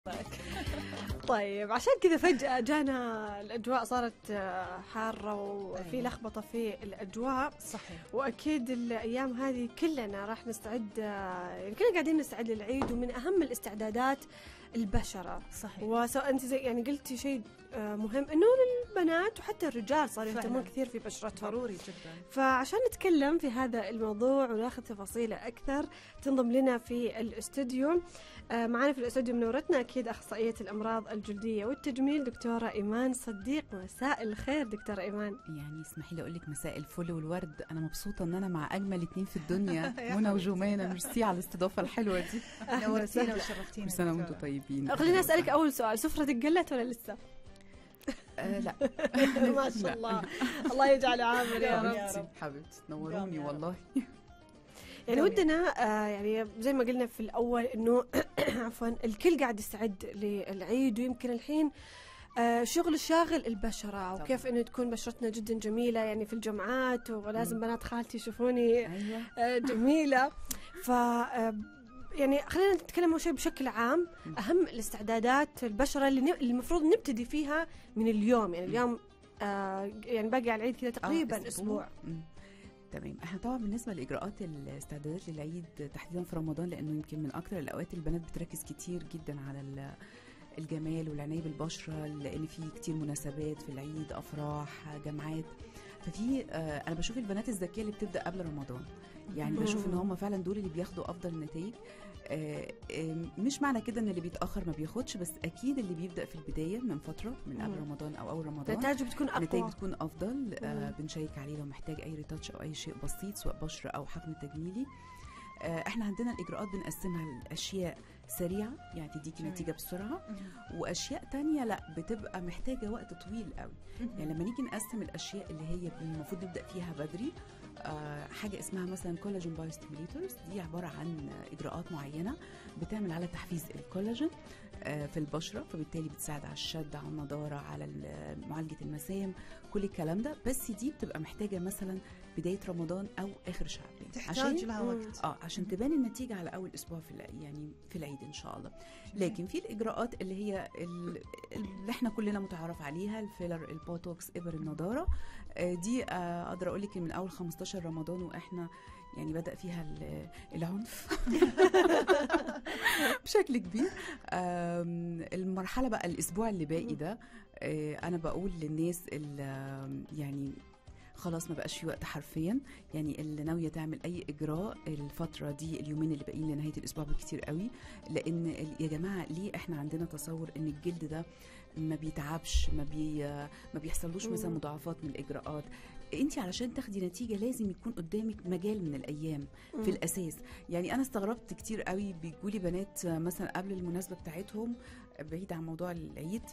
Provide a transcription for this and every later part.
طيب عشان كذا فجأة جانا الأجواء صارت آه، حارة وفي أيوة. لخبطة في الأجواء صحيح وأكيد الأيام هذه كلنا راح نستعد آه، يعني كلنا قاعدين نستعد للعيد ومن أهم الاستعدادات البشرة صحيح وسواء أنت زي يعني قلتي شيء آه، مهم إنه للبنات وحتى الرجال صاروا فعلاً. يهتمون كثير في بشرتهم ضروري جدا فعشان نتكلم في هذا الموضوع وناخذ تفاصيله أكثر تنضم لنا في الاستوديو آه، معنا في الاستوديو منورتنا أكيد أخصائية الأمراض الجلدية والتجميل دكتورة إيمان صديق مساء الخير دكتورة إيمان يعني اسمحي لي اقول لك مساء الفل والورد انا مبسوطه ان انا مع اجمل اتنين في الدنيا منى وجمانه ميرسي على الاستضافه الحلوه دي نورتينا وشرفتينا كل سنه وانتم دكتورة. طيبين خليني أسألك أول سؤال سفرتك قلت ولا لسه؟ آه لا ما شاء الله الله يجعل عامر يا رب يا رب. حبيبتي حبيبتي تنوروني يا رب. والله يعني جميل. ودنا آه يعني زي ما قلنا في الأول إنه عفوا الكل قاعد يستعد للعيد ويمكن الحين آه شغل شاغل البشرة طبعاً. وكيف إنه تكون بشرتنا جدا جميلة يعني في الجامعات ولازم بنات خالتي يشوفوني ايوه آه جميلة ف آه، يعني خلينا نتكلم أول شيء بشكل عام أهم الاستعدادات البشرة اللي ن- اللي المفروض نبتدي فيها من اليوم يعني اليوم آه يعني باقي على العيد كذا تقريبا آه، أسبوع مم. تمام احنا طبعا بالنسبه لاجراءات الاستعدادات للعيد تحديدا في رمضان لانه يمكن من اكتر الاوقات البنات بتركز كتير جدا على ال- الجمال والعنايه بالبشره لان في كتير مناسبات في العيد افراح جامعات ففي آه انا بشوف البنات الذكيه اللي بتبدا قبل رمضان يعني بشوف ان هم فعلا دول اللي بياخدوا افضل النتائج آه آه مش معنى كده ان اللي بيتاخر ما بياخدش بس اكيد اللي بيبدا في البدايه من فتره من قبل مم. رمضان او اول رمضان النتائج بتكون النتائج أقوى بتكون افضل آه مم. بنشيك عليه لو محتاج اي ريتاتش او اي شيء بسيط سواء بشره او حقن تجميلي آه احنا عندنا الاجراءات بنقسمها لاشياء سريعه يعني تديكي جميل. نتيجه بسرعه مم. واشياء تانية لا بتبقى محتاجه وقت طويل قوي يعني لما نيجي نقسم الاشياء اللي هي المفروض نبدا فيها بدري آه حاجه اسمها مثلا كولاجين بايوستيميليتورز دي عباره عن اجراءات معينه بتعمل على تحفيز الكولاجين آه في البشره فبالتالي بتساعد على الشد على النضاره على ال- معالجه المسام كل الكلام ده بس دي بتبقى محتاجه مثلا بدايه رمضان او اخر شعبان تحتاج لها مم. وقت اه عشان تبان النتيجه على اول اسبوع في الع- يعني في العيد ان شاء الله لكن في الاجراءات اللي هي ال- اللي احنا كلنا متعارف عليها الفيلر البوتوكس ابر النضاره آه، دي آه، اقدر اقول لك من اول 15 رمضان واحنا يعني بدا فيها ال- العنف بشكل كبير آم، المرحله بقى الاسبوع اللي باقي ده آه، انا بقول للناس اللي آم، يعني خلاص ما بقاش في وقت حرفيا يعني اللي ناويه تعمل اي اجراء الفتره دي اليومين اللي باقيين لنهايه الاسبوع بكتير قوي لان ال- يا جماعه ليه احنا عندنا تصور ان الجلد ده ما بيتعبش ما بي ما بيحصلوش مثلا مم. مضاعفات من الاجراءات انت علشان تاخدي نتيجه لازم يكون قدامك مجال من الايام مم. في الاساس يعني انا استغربت كتير قوي بيجولي بنات مثلا قبل المناسبه بتاعتهم بعيد عن موضوع العيد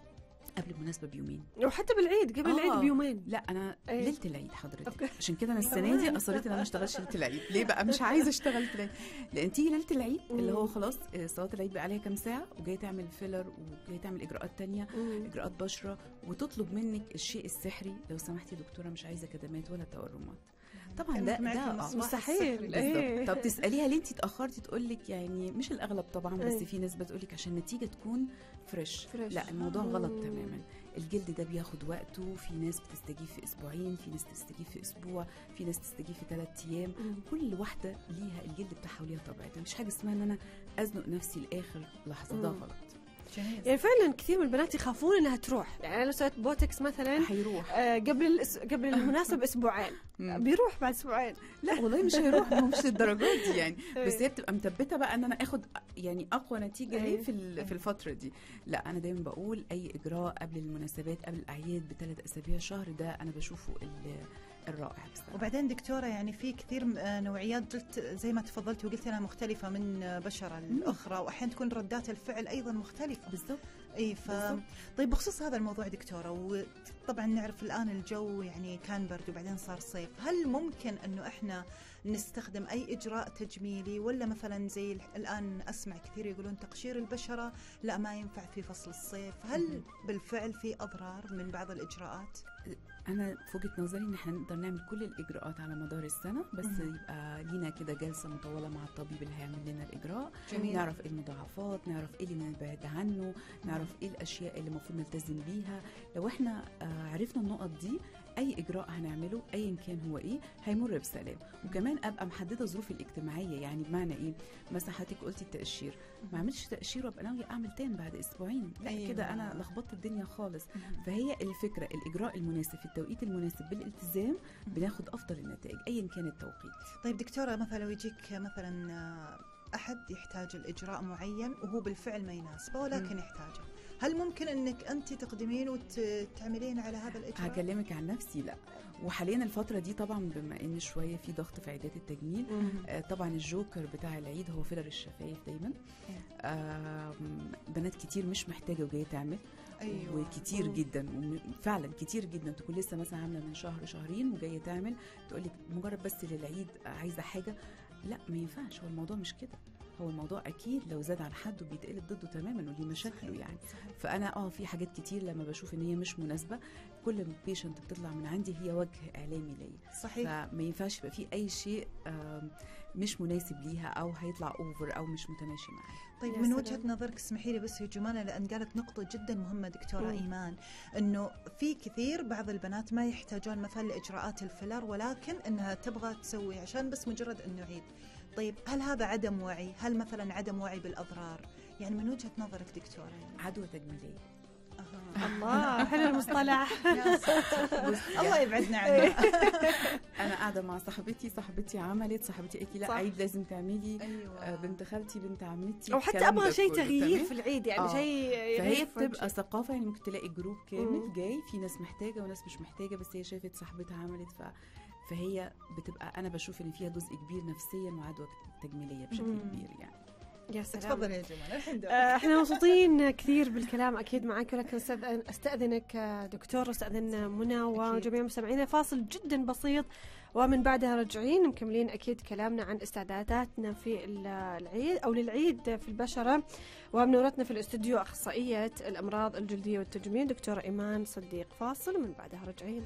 قبل المناسبه بيومين وحتى بالعيد قبل آه. العيد بيومين لا انا أي. ليله العيد حضرتك أوكي. عشان كده انا السنه دي اصريت ان انا ما اشتغلش ليله العيد ليه بقى مش عايزه اشتغل ليله العيد لان تيجي ليله العيد اللي هو مم. خلاص آه، صلاه العيد بقى عليها كام ساعه وجايه تعمل فيلر وجايه تعمل اجراءات تانية مم. اجراءات بشره وتطلب منك الشيء السحري لو سمحتي يا دكتوره مش عايزه كدمات ولا تورمات طبعا ده كان معك ده المصباح آه. مستحيل. السحري. إيه. بالظبط طب تساليها ليه انت اتاخرتي تقول لك يعني مش الاغلب طبعا بس أي. في ناس بتقول لك عشان النتيجه تكون فريش فريش. لا الموضوع غلط مم. تماما الجلد ده بياخد وقته في ناس بتستجيب في اسبوعين في ناس تستجيب في اسبوع في ناس تستجيب في ثلاث ايام مم. كل واحده ليها الجلد بتاعها وليها طبيعتها مفيش حاجه اسمها ان انا ازنق نفسي لاخر لحظه ده مم. غلط جميل يعني فعلا كثير من البنات يخافون انها تروح يعني انا لو سويت بوتكس مثلا هيروح آه، قبل الأس... قبل المناسبة باسبوعين مم. بيروح بعد اسبوعين لا والله مش هيروح هو مش للدرجات دي يعني بس إيه. هي بتبقى مثبته بقى ان انا اخد يعني اقوى نتيجه أيوة. ليه في ال- في الفتره دي لا انا دايما بقول اي اجراء قبل المناسبات قبل الاعياد بثلاث اسابيع شهر ده انا بشوفه ال- الرائع بصراحه وبعدين دكتورة يعني في كثير آه، نوعيات قلت زي ما تفضلتي وقلت أنا مختلفة من آه، بشرة الأخرى وأحيانا تكون ردات الفعل أيضا مختلفة بالظبط اي ف بالضبط. طيب بخصوص هذا الموضوع دكتوره وطبعا نعرف الان الجو يعني كان برد وبعدين صار صيف هل ممكن انه احنا نستخدم اي اجراء تجميلي ولا مثلا زي ال- الان اسمع كثير يقولون تقشير البشره لا ما ينفع في فصل الصيف هل مهم. بالفعل في اضرار من بعض الاجراءات انا في وجهه نظري ان احنا نقدر نعمل كل الاجراءات على مدار السنه بس مهم. يبقى لينا كده جلسه مطوله مع الطبيب اللي هيعمل لنا الاجراء جميل نعرف ايه المضاعفات نعرف ايه اللي نبعد عنه نعرف ايه الاشياء اللي المفروض نلتزم بيها لو احنا آه، عرفنا النقط دي اي اجراء هنعمله ايا كان هو ايه هيمر بسلام وكمان ابقى محدده ظروفي الاجتماعيه يعني بمعنى ايه مثلا حضرتك قلتي التاشير ما اعملش تاشير وابقى ناويه اعمل تاني بعد اسبوعين لا أيوة. كده انا لخبطت الدنيا خالص مهم. فهي الفكره الاجراء المناسب في التوقيت المناسب بالالتزام بناخد افضل النتائج ايا كان التوقيت طيب دكتورة مثلا لو يجيك مثلا آه، أحد يحتاج الإجراء معين وهو بالفعل ما يناسبه ولكن مم. يحتاجه هل ممكن أنك أنت تقدمين وتعملين على هذا الإجراء؟ هكلمك عن نفسي لا وحاليا الفتره دي طبعا بما ان شويه في ضغط في عيادات التجميل آه، طبعا الجوكر بتاع العيد هو فيلر الشفايف دايما آم، بنات كتير مش محتاجه وجايه تعمل أيوة وكتير مم. جدا فعلا كتير جدا تكون لسه مثلا عامله من شهر شهرين وجايه تعمل تقول لك مجرد بس للعيد عايزه حاجه لا ما ينفعش هو الموضوع مش كده هو الموضوع اكيد لو زاد عن حده بيتقلب ضده تماما وليه مشاكله صحيح، يعني صحيح. فانا اه في حاجات كتير لما بشوف ان هي مش مناسبه كل بيشنت بتطلع من عندي هي وجه اعلامي ليا صحيح فما ينفعش يبقى في اي شيء آم، مش مناسب ليها او هيطلع اوفر او مش متماشي معاها طيب يا من سلام. وجهة نظرك اسمحي لي بس يا جمانة لأن قالت نقطة جدا مهمة دكتورة مم. إيمان إنه في كثير بعض البنات ما يحتاجون مثلا لإجراءات الفيلر ولكن إنها تبغى تسوي عشان بس مجرد إنه عيد طيب هل هذا عدم وعي؟ هل مثلا عدم وعي بالأضرار؟ يعني من وجهة نظرك دكتورة يعني. عدوى تجميليه أها. الله حلو المصطلح يا ساتر. الله يبعدنا عنه انا قاعده مع صاحبتي صاحبتي عملت صاحبتي قالت لي لا صح. عيد لازم تعملي آه، ايوه بنت خالتي بنت عمتي او حتى الكلام ابغى ده شيء كله، تغيير تمام؟ في العيد يعني آه. شيء فهي يغير في بتبقى ثقافه يعني ممكن تلاقي جروب مم. كامل جاي في ناس محتاجه وناس مش محتاجه بس هي شافت صاحبتها عملت ف فهي بتبقى انا بشوف ان فيها جزء كبير نفسيا وعدوى تجميليه بشكل مم. كبير يعني يا سلام تفضل يا جمال الحين دورك. آه، احنا مبسوطين كثير بالكلام اكيد معك ولكن استاذن استاذنك آه، دكتور استاذن منى وجميع مستمعينا فاصل جدا بسيط ومن بعدها راجعين مكملين اكيد كلامنا عن استعداداتنا في ال- العيد او للعيد في البشره ومنورتنا في الاستوديو اخصائيه الامراض الجلديه والتجميل دكتوره ايمان صديق فاصل ومن بعدها راجعين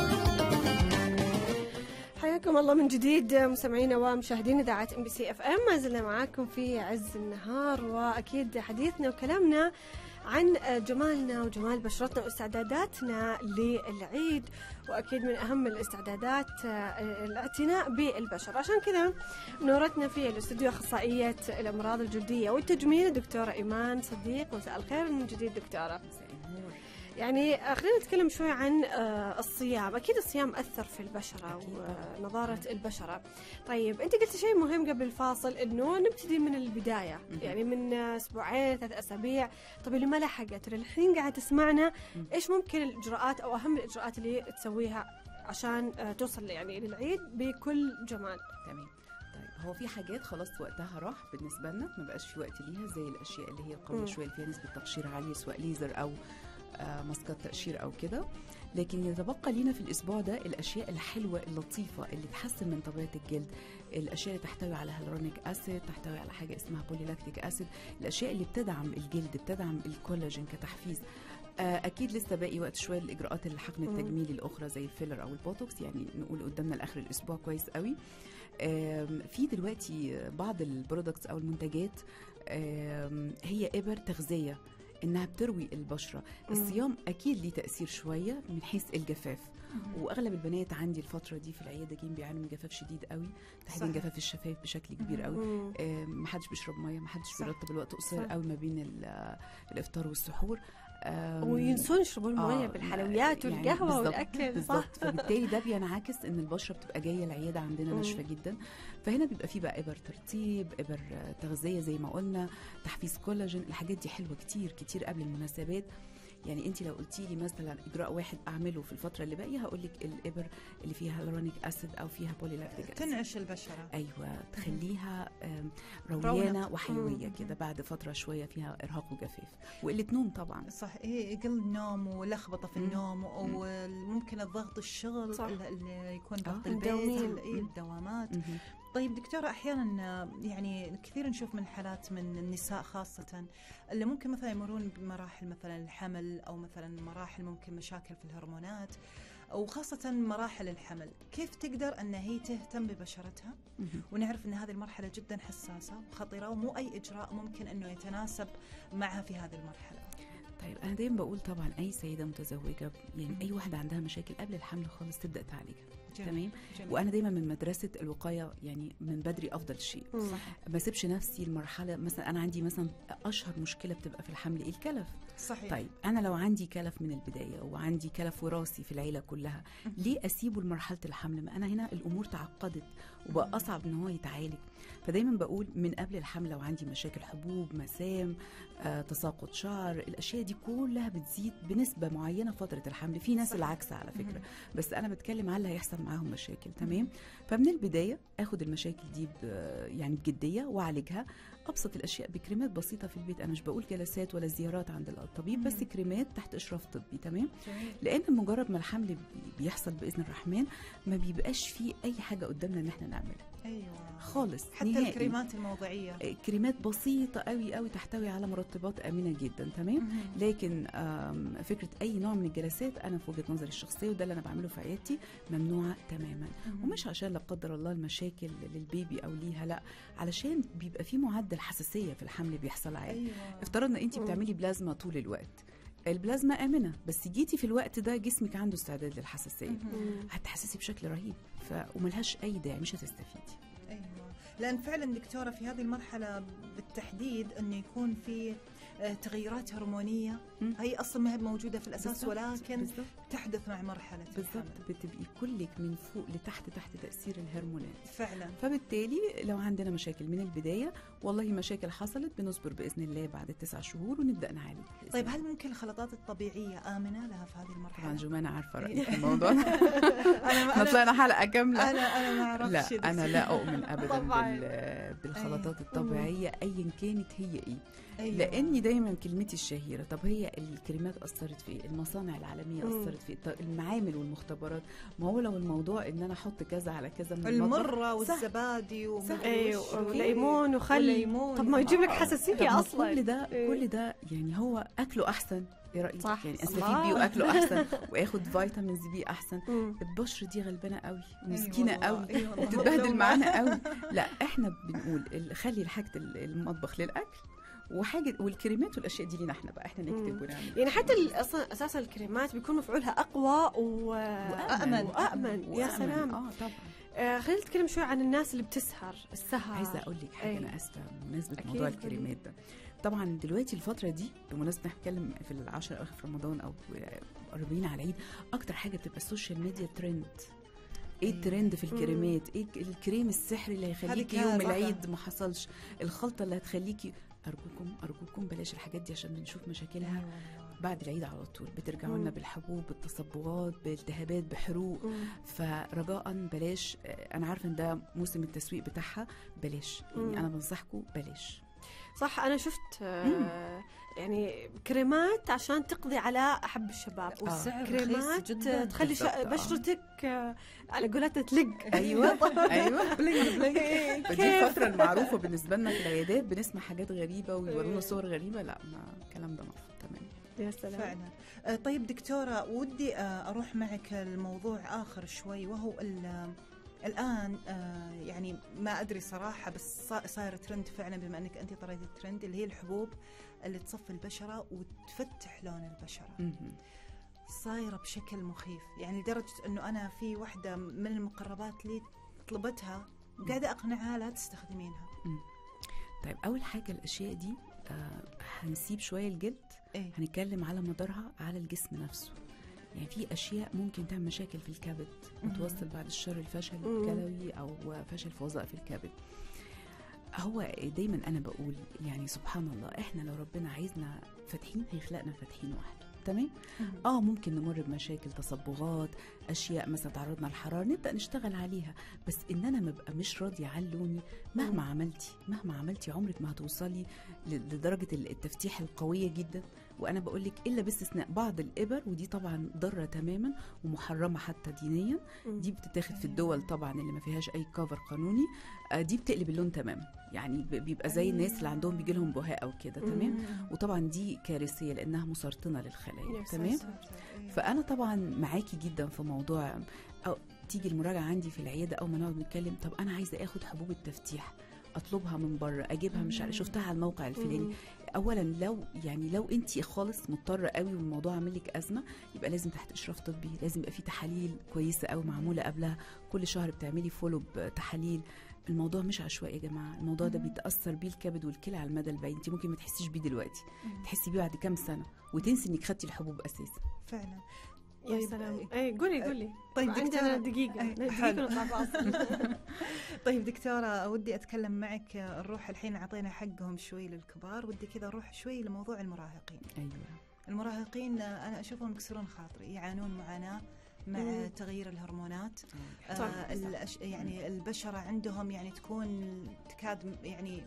حياكم الله من جديد مستمعينا ومشاهدين اذاعه ام بي سي اف ام ما زلنا معاكم في عز النهار واكيد حديثنا وكلامنا عن جمالنا وجمال بشرتنا واستعداداتنا للعيد واكيد من اهم الاستعدادات الاعتناء بالبشره عشان كذا نورتنا في الاستوديو اخصائيه الامراض الجلديه والتجميل الدكتوره ايمان صديق مساء الخير من جديد دكتوره مساء النور يعني آه، خلينا نتكلم شوي عن آه، الصيام أكيد الصيام أثر في البشرة أكيد. ونضارة البشرة طيب أنت قلت شيء مهم قبل الفاصل أنه نبتدي من البداية مهم. يعني من آه، أسبوعين ثلاث أسابيع طيب اللي ما لحقت اللي الحين قاعد تسمعنا مم. إيش ممكن الإجراءات أو أهم الإجراءات اللي تسويها عشان آه، توصل يعني للعيد بكل جمال تمام طيب هو في حاجات خلاص وقتها راح بالنسبه لنا ما بقاش في وقت ليها زي الاشياء اللي هي مم. قويه شويه اللي فيها نسبه تقشير عاليه سواء ليزر او آه، ماسكات تقشير او كده لكن يتبقى لينا في الاسبوع ده الاشياء الحلوه اللطيفه اللي تحسن من طبيعه الجلد الاشياء اللي تحتوي على هيلورونيك اسيد تحتوي على حاجه اسمها بوليلاكتيك اسيد الاشياء اللي بتدعم الجلد بتدعم الكولاجين كتحفيز آه، اكيد لسه باقي وقت شويه للاجراءات الحقن مم. التجميلي الاخرى زي الفيلر او البوتوكس يعني نقول قدامنا لاخر الاسبوع كويس قوي آم، في دلوقتي بعض البرودكتس او المنتجات آم، هي ابر تغذيه انها بتروي البشره مم. الصيام اكيد ليه تاثير شويه من حيث الجفاف واغلب البنات عندي الفتره دي في العياده جايين بيعانوا من جفاف شديد قوي تحديدا صحيح. جفاف الشفايف بشكل كبير مم. قوي مم. آم، محدش بيشرب ميه محدش صح. بيرتب الوقت قصير صح. قوي ما بين ال- الافطار والسحور آم، وينسون يشربوا المويه آه، بالحلويات يعني والقهوه بالظبط- والاكل صح بالظبط فبالتالي ده بينعكس ان البشره بتبقى جايه العياده عندنا مم. ناشفه جدا فهنا بيبقى فيه بقى ابر ترطيب ابر آه، تغذيه زي ما قلنا تحفيز كولاجين الحاجات دي حلوه كتير كتير قبل المناسبات يعني انت لو قلتي لي مثلا اجراء واحد اعمله في الفتره اللي باقيه هقول لك الابر اللي فيها هيلورونيك اسيد او فيها بوليلاكتيك اسيد تنعش البشرة ايوه تخليها آم، رونق. رويانه وحيويه مم. كده بعد فتره شويه فيها ارهاق وجفاف وقله نوم طبعا صح إيه قل نوم ولخبطه في مم. النوم وممكن الضغط الشغل صح. اللي- اللي يكون آه. ضغط البيت الدوامين. اللي- إيه، مم. الدوامات مهم. طيب دكتورة أحيانا يعني كثير نشوف من حالات من النساء خاصة اللي ممكن مثلا يمرون بمراحل مثلا الحمل أو مثلا مراحل ممكن مشاكل في الهرمونات وخاصة مراحل الحمل كيف تقدر أن هي تهتم ببشرتها مهم. ونعرف أن هذه المرحلة جدا حساسة وخطيرة ومو أي إجراء ممكن أنه يتناسب معها في هذه المرحلة طيب انا دايما بقول طبعا اي سيده متزوجه يعني اي واحده عندها مشاكل قبل الحمل خالص تبدا تعالجها تمام جميل. وانا دايما من مدرسه الوقايه يعني من بدري افضل شيء مم. ما اسيبش نفسي المرحله مثلا انا عندي مثلا اشهر مشكله بتبقى في الحمل ايه الكلف صحيح طيب انا لو عندي كلف من البدايه وعندي كلف وراثي في العيله كلها ليه اسيبه لمرحله الحمل ما انا هنا الامور تعقدت وبقى اصعب ان هو يتعالج فدايما بقول من قبل الحمل لو عندي مشاكل حبوب مسام آه، تساقط شعر الاشياء دي كلها بتزيد بنسبه معينه فتره الحمل في ناس صحيح. العكس على فكره مهم. بس انا بتكلم على اللي هيحصل معاهم مشاكل تمام فمن البدايه اخد المشاكل دي ب- يعني بجديه واعالجها ابسط الاشياء بكريمات بسيطه في البيت انا مش بقول جلسات ولا زيارات عند الطبيب بس مم. كريمات تحت اشراف طبي تمام جميل. لان مجرد ما الحمل بي- بيحصل باذن الرحمن ما بيبقاش فيه اي حاجه قدامنا ان احنا نعملها أيوة خالص حتى نهائي. الكريمات الموضعية آه، كريمات بسيطه قوي قوي تحتوي على مرطبات امنه جدا تمام مهم. لكن آم، فكره اي نوع من الجلسات انا في وجهه نظري الشخصيه وده اللي انا بعمله في عيادتي ممنوعه تماما مهم. ومش عشان لا قدر الله المشاكل للبيبي او ليها لا علشان بيبقى في معدل حساسيه في الحمل بيحصل عادي أيوة افترضنا انت مم. بتعملي بلازما طول الوقت البلازما امنه بس جيتي في الوقت ده جسمك عنده استعداد للحساسيه مهم. مم. هتحسسي بشكل رهيب ف... وملهاش اي داعي مش هتستفيدي ايوه لان فعلا دكتوره في هذه المرحله بالتحديد انه يكون في آه، تغيرات هرمونيه مم. هي اصلا ما هي موجوده في الاساس بالظبط، ولكن بالظبط تحدث مع مرحله بالظبط الحمل. بتبقي كلك من فوق لتحت تحت تاثير الهرمونات فعلا فبالتالي لو عندنا مشاكل من البدايه والله مشاكل حصلت بنصبر باذن الله بعد التسع شهور ونبدا نعالج بإذن طيب الله. هل ممكن الخلطات الطبيعيه امنه لها في هذه المرحله؟ طبعا جمانة عارفه رايي إيه. في الموضوع ده انا ما احنا انا طلعنا حلقه كامله انا, أنا ما اعرفش لا يا انا دكتور. لا اؤمن ابدا طبعاً. بال- بالخلطات أي. الطبيعيه ايا كانت هي ايه أيوة. لاني دايما كلمتي الشهيره طب هي الكلمات اثرت في ايه المصانع العالميه مم. اثرت في إيه؟ طب المعامل والمختبرات ما هو لو الموضوع ان انا احط كذا على كذا من المطبخ المره سهل. والزبادي ومدري سهل. وش. ايوه أوكي. وليمون وخل وليمون. طب ما يجيب لك آه. طب حساسيه ما اصلا كل ده إيه. كل ده يعني هو اكله احسن ايه رايك صح. يعني استفيد الله. بيه واكله احسن واخد فيتامينز بي احسن مم. البشره دي غلبانه قوي أي ومسكينه والله، قوي أي والله. وتتبهدل مظلومة. معانا قوي لا احنا بنقول ال- خلي حاجه ال- المطبخ للاكل وحاجه والكريمات والاشياء دي لينا احنا بقى احنا مم. نكتب ونعمل يعني حتى ال- اصلا اساسا الكريمات بيكون مفعولها اقوى و... وأأمن. وامن يا وأمن. سلام اه طبعا آه خلينا نتكلم شوي عن الناس اللي بتسهر السهر عايزه اقول لك حاجه أي. انا اسفه بمناسبه أكيد، موضوع قولي. الكريمات ده طبعا دلوقتي الفتره دي بمناسبه احنا بنتكلم في العشر اواخر في رمضان او قريبين على العيد اكتر حاجه بتبقى السوشيال ميديا ترند ايه أيوة. الترند في الكريمات ايه الكريم السحري اللي هيخليكي هذه يوم كارثة. العيد ما حصلش الخلطه اللي هتخليكي ارجوكم ارجوكم بلاش الحاجات دي عشان بنشوف مشاكلها بعد العيد على طول بترجعوا لنا مم. بالحبوب بالتصبغات بالتهابات بحروق مم. فرجاء بلاش آه، انا عارفه ان ده موسم التسويق بتاعها بلاش مم. يعني انا بنصحكم بلاش صح انا شفت آه يعني كريمات عشان تقضي على احب الشباب والسعر كريمات رخيص جداً. تخلي شا... بالضبط، آه. بشرتك آه على قولتها تلق ايوه ايوه بلينج بلينج إيه، فدي كيف؟ الفتره المعروفه بالنسبه لنا في العيادات بنسمع حاجات غريبه ويورونا صور غريبه لا ما الكلام ده مرفوض تماما يا سلام فعلا آه، طيب دكتورة ودي آه، أروح معك الموضوع آخر شوي وهو ال- الآن آه، يعني ما أدري صراحة بس صا- صاير ترند فعلا بما أنك أنت طريقة الترند اللي هي الحبوب اللي تصفي البشرة وتفتح لون البشرة مهم. صايرة بشكل مخيف يعني لدرجة أنه أنا في واحدة من المقربات لي طلبتها قاعدة أقنعها لا تستخدمينها طيب اول حاجه الاشياء دي آه هنسيب شويه الجلد إيه هنتكلم على مدارها على الجسم نفسه يعني في اشياء ممكن تعمل مشاكل في الكبد مهم. وتوصل بعد الشر الفشل مم. الكلوي او فشل في وظائف الكبد هو دايما انا بقول يعني سبحان الله احنا لو ربنا عايزنا فاتحين هيخلقنا فاتحين واحد تمام مهم. اه ممكن نمر بمشاكل تصبغات اشياء مثلا تعرضنا للحراره نبدا نشتغل عليها بس ان انا مبقى مش راضيه عن لوني مهما مم. عملتي مهما عملتي عمرك ما هتوصلي ل- لدرجه ال- التفتيح القويه جدا وانا بقول لك الا باستثناء بعض الابر ودي طبعا ضاره تماما ومحرمه حتى دينيا مم. دي بتتاخد في الدول طبعا اللي ما فيهاش اي كفر قانوني آه، دي بتقلب اللون تماما يعني ب- بيبقى زي الناس اللي عندهم بيجي لهم بهاء او كده مم. تمام وطبعا دي كارثيه لانها مسرطنه للخلايا يا تمام ساتر. فانا طبعا معاكي جدا في موضوع او تيجي المراجعه عندي في العياده او ما نقعد نتكلم طب انا عايزه اخد حبوب التفتيح اطلبها من بره اجيبها مش عارفه شفتها على الموقع الفلاني مم. اولا لو يعني لو انت خالص مضطره قوي والموضوع عامل لك ازمه يبقى لازم تحت اشراف طبي لازم يبقى في تحاليل كويسه قوي معموله قبلها كل شهر بتعملي فولو بتحاليل الموضوع مش عشوائي يا جماعه الموضوع ده مم. بيتاثر بيه الكبد والكلى على المدى البعيد انت ممكن ما تحسيش بيه دلوقتي تحسي بيه بعد كام سنه وتنسي انك خدتي الحبوب اساسا فعلا يا طيب، سلام اي قولي قولي طيب عندنا دكتورة دقيقة أي، دقيقة حلو. ونطلع فاصل طيب دكتورة ودي أتكلم معك نروح الحين أعطينا حقهم شوي للكبار ودي كذا أروح شوي لموضوع المراهقين ايوه المراهقين أنا أشوفهم يكسرون خاطري يعانون معاناة مع مم. تغيير الهرمونات صح. آه الأش... يعني البشرة عندهم يعني تكون تكاد يعني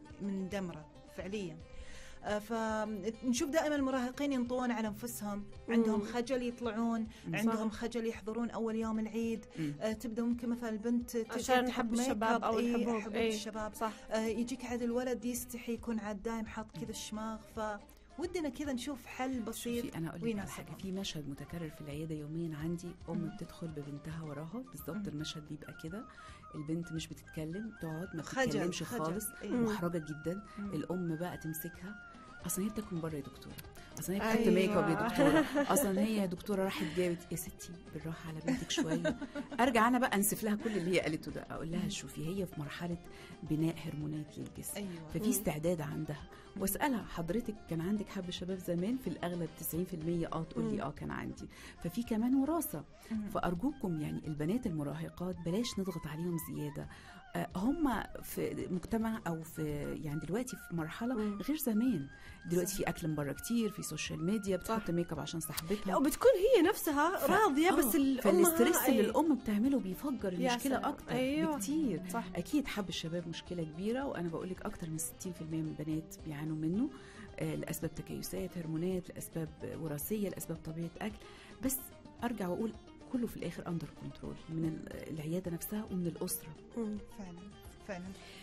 من دمرة فعليا آه فنشوف دائما المراهقين ينطون على انفسهم عندهم مم. خجل يطلعون صح. عندهم خجل يحضرون اول يوم العيد مم. آه تبدا ممكن مثلا البنت ت- عشان تحط حب ميك الشباب اب، أو إيه، الحبوب، حبوب إيه. الشباب صح آه يجيك عاد الولد يستحي يكون عاد دايم حاط كذا الشماغ فودنا كذا نشوف حل بسيط شوفي انا اقول لك على ويناسبهم. حاجه في مشهد متكرر في العياده يوميا عندي ام مم. بتدخل ببنتها وراها بالظبط مم. المشهد بيبقى كده البنت مش بتتكلم تقعد ما خجل بتتكلمش خجل. خالص إيه. مم. محرجه جدا مم. الام بقى تمسكها اصلا هي بتاكل من بره يا دكتوره اصلا هي أيوة. بتحط ميك اب يا دكتوره اصلا هي يا دكتوره راحت جابت يا ستي بالراحه على بنتك شويه ارجع انا بقى انسف لها كل اللي هي قالته ده اقول لها شوفي هي في مرحله بناء هرمونات للجسم ايوه ففي مم. استعداد عندها واسالها حضرتك كان عندك حب شباب زمان في الاغلب 90% اه تقول مم. لي اه كان عندي ففي كمان وراثه مم. فارجوكم يعني البنات المراهقات بلاش نضغط عليهم زياده آه، هم في مجتمع او في يعني دلوقتي في مرحله مم. غير زمان دلوقتي صح. في اكل من بره كتير في سوشيال ميديا بتحط صح. ميك اب عشان لا صاحبتها وبتكون هي نفسها ف- راضية آه، بس الأم فالاسترس اللي هاي- الام بتعمله بيفجر يا المشكله سلام. اكتر أيوة. بكتير صح اكيد حب الشباب مشكله كبيره وانا بقول لك اكتر من 60% من البنات بيعانوا منه آه، لاسباب تكيسات هرمونات لاسباب وراثيه لاسباب طبيعه اكل بس ارجع واقول كله في الاخر اندر كنترول من ال- العياده نفسها ومن الاسره مم. فعلا فعلا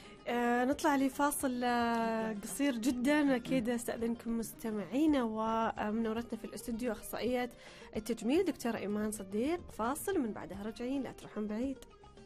آه نطلع لفاصل آه قصير جدا اكيد استاذنكم مستمعينا ومنورتنا في الاستوديو اخصائيه التجميل دكتوره ايمان صديق فاصل ومن بعدها راجعين لا تروحون بعيد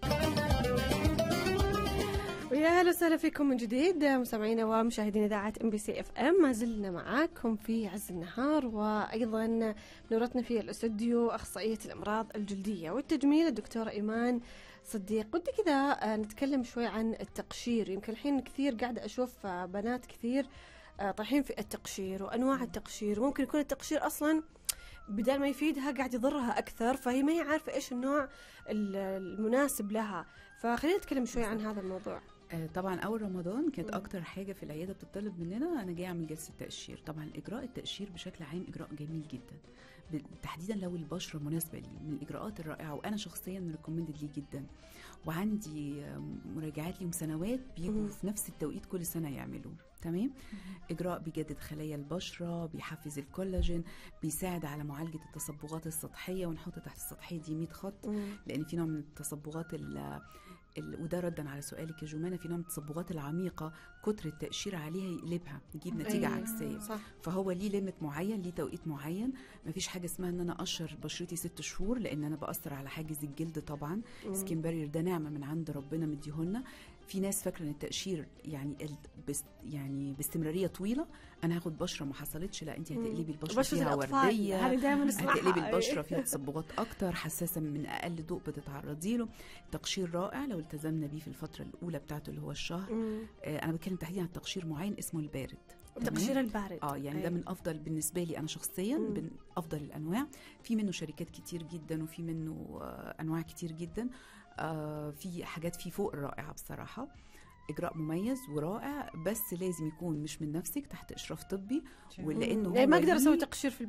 ويا اهلا وسهلا فيكم من جديد مستمعينا ومشاهدين اذاعه ام بي سي اف ام ما زلنا معاكم في عز النهار وايضا نورتنا في الاستوديو اخصائيه الامراض الجلديه والتجميل الدكتوره ايمان صديق ودي كذا آه، نتكلم شوي عن التقشير يمكن الحين كثير قاعده اشوف آه، بنات كثير آه، طايحين في التقشير وانواع التقشير ممكن يكون التقشير اصلا بدل ما يفيدها قاعد يضرها اكثر فهي ما هي عارفه ايش النوع ال- المناسب لها فخلينا نتكلم شوي عن هذا الموضوع آه، طبعا اول رمضان كانت مم. اكتر حاجه في العياده بتطلب مننا انا جايه اعمل جلسه تقشير طبعا اجراء التقشير بشكل عام اجراء جميل جدا ب- تحديدا لو البشره مناسبه ليه من الاجراءات الرائعه وانا شخصيا ريكومندد ليه جدا وعندي آه، مراجعات ليهم سنوات بيجوا مم. في نفس التوقيت كل سنه يعملوه تمام اجراء بيجدد خلايا البشره بيحفز الكولاجين بيساعد على معالجه التصبغات السطحيه ونحط تحت السطحيه دي 100 خط لان في نوع من التصبغات ال ال- وده ردا على سؤالك يا جمانه في نوع من التصبغات العميقه كتر التقشير عليها يقلبها يجيب نتيجه أيوة. عكسيه صح فهو ليه ليميت معين ليه توقيت معين مفيش حاجه اسمها ان انا اقشر بشرتي ست شهور لان انا باثر على حاجز الجلد طبعا مم. سكين بارير ده نعمه من عند ربنا مديهولنا في ناس فاكره ان التقشير يعني ال- بس يعني باستمراريه طويله انا هاخد بشره ما حصلتش لا انت مم. هتقلبي البشره بشرة فيها الأطفال ورديه هذه دائما نسمعها هتقلبي البشره فيها تصبغات اكتر حساسه من اقل ضوء بتتعرضي له تقشير رائع لو التزمنا بيه في الفتره الاولى بتاعته اللي هو الشهر مم. آه انا بتكلم تحديدا عن تقشير معين اسمه البارد تمام؟ التقشير البارد اه يعني ده أي. من افضل بالنسبه لي انا شخصيا مم. من افضل الانواع في منه شركات كتير جدا وفي منه آه انواع كتير جدا آه في حاجات فيه فوق الرائعه بصراحه اجراء مميز ورائع بس لازم يكون مش من نفسك تحت اشراف طبي ولانه يعني ما هو اقدر اسوي ليه- تقشير في البيت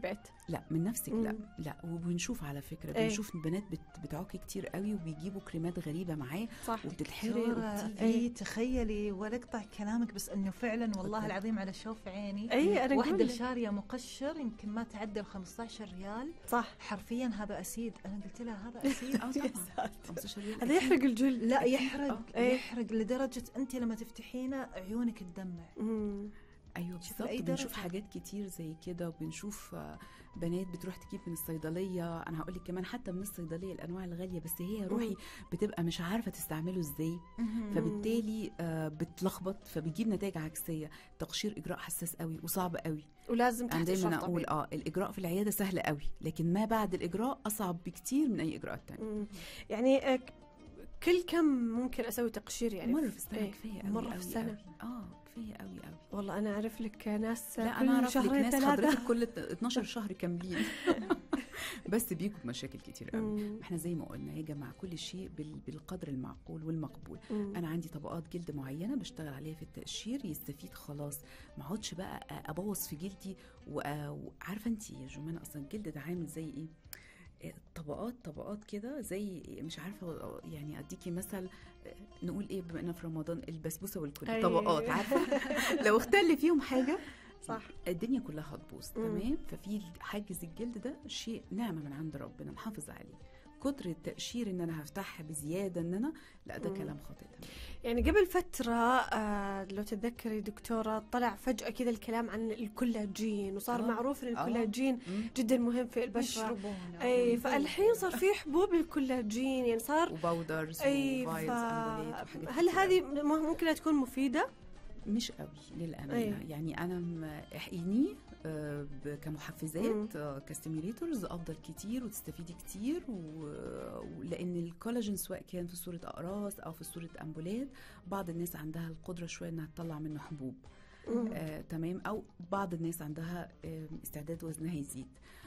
لا من نفسك لا مم. لا وبنشوف على فكره إيه. بنشوف بنات بت- بتعوقي كتير قوي وبيجيبوا كريمات غريبه معاه صح وبتتحرق دكتورة، وبتيجي اي تخيلي ولا اقطع كلامك بس انه فعلا والله تفضلي. العظيم على شوف عيني اي انا واحدة اقول لك. شارية مقشر يمكن ما تعدى ال 15 ريال صح حرفيا هذا اسيد انا قلت لها هذا اسيد اه طبعا 15 ريال هذا يحرق الجلد لا يحرق آه. إيه. يحرق لدرجة انت لما تفتحينه عيونك تدمع مم. ايوه شوف بالظبط لأي بنشوف درجة. حاجات كتير زي كده وبنشوف آه، بنات بتروح تجيب من الصيدليه انا هقول لك كمان حتى من الصيدليه الانواع الغاليه بس هي روحي بتبقى مش عارفه تستعمله ازاي فبالتالي آه، بتلخبط فبتجيب نتائج عكسيه تقشير اجراء حساس قوي وصعب قوي ولازم انا تحت دايما اشراف اقول طبيب اه الاجراء في العياده سهل قوي لكن ما بعد الاجراء اصعب بكتير من اي اجراءات تانية مم. يعني آه، ك- كل كم ممكن اسوي تقشير يعني مره في السنه إيه، كفايه قوي مرة في قوي السنة. قوي. اه كفايه قوي قوي والله انا اعرف لك ناس لا كل انا اعرف لك شهرين ناس ثلاثة حضرتك كل 12 شهر كاملين بس بيجوا بمشاكل كتير قوي مم. احنا زي ما قلنا يا جماعه كل شيء بال- بالقدر المعقول والمقبول مم. انا عندي طبقات جلد معينه بشتغل عليها في التقشير يستفيد خلاص ما اقعدش بقى ابوظ في جلدي وأ- وعارفه انت يا جمانه اصلا الجلد ده عامل زي ايه آه، طبقات طبقات كده زي مش عارفه يعني اديكي مثل آه، نقول ايه بما اننا في رمضان البسبوسه والكل أي. طبقات عارفه لو اختل فيهم حاجه صح الدنيا كلها هتبوظ مم. تمام ففي حاجز الجلد ده شيء نعمه من عند ربنا نحافظ عليه كتر التقشير ان انا هفتحها بزياده ان انا لا ده مم. كلام خاطئ تمام يعني قبل فترة آه لو تتذكري دكتورة طلع فجأة كذا الكلام عن الكولاجين وصار آه. معروف ان آه. الكولاجين جدا مهم في البشرة يشربونه اي فالحين صار في حبوب الكولاجين يعني صار وباودرز اي ف... وفايلز امبوليت وحاجات هل كتير هذه أوي. م- ممكن تكون مفيدة؟ مش قوي للامانه أي. يعني انا م- احقينيه آه، ب- مم. كمحفزات آه، كستيميليتورز افضل كتير وتستفيدي كتير و- ولان الكولاجين سواء كان في صوره اقراص او في صوره امبولات بعض الناس عندها القدره شويه انها تطلع منه حبوب مم. آه، تمام او بعض الناس عندها آه، استعداد وزنها يزيد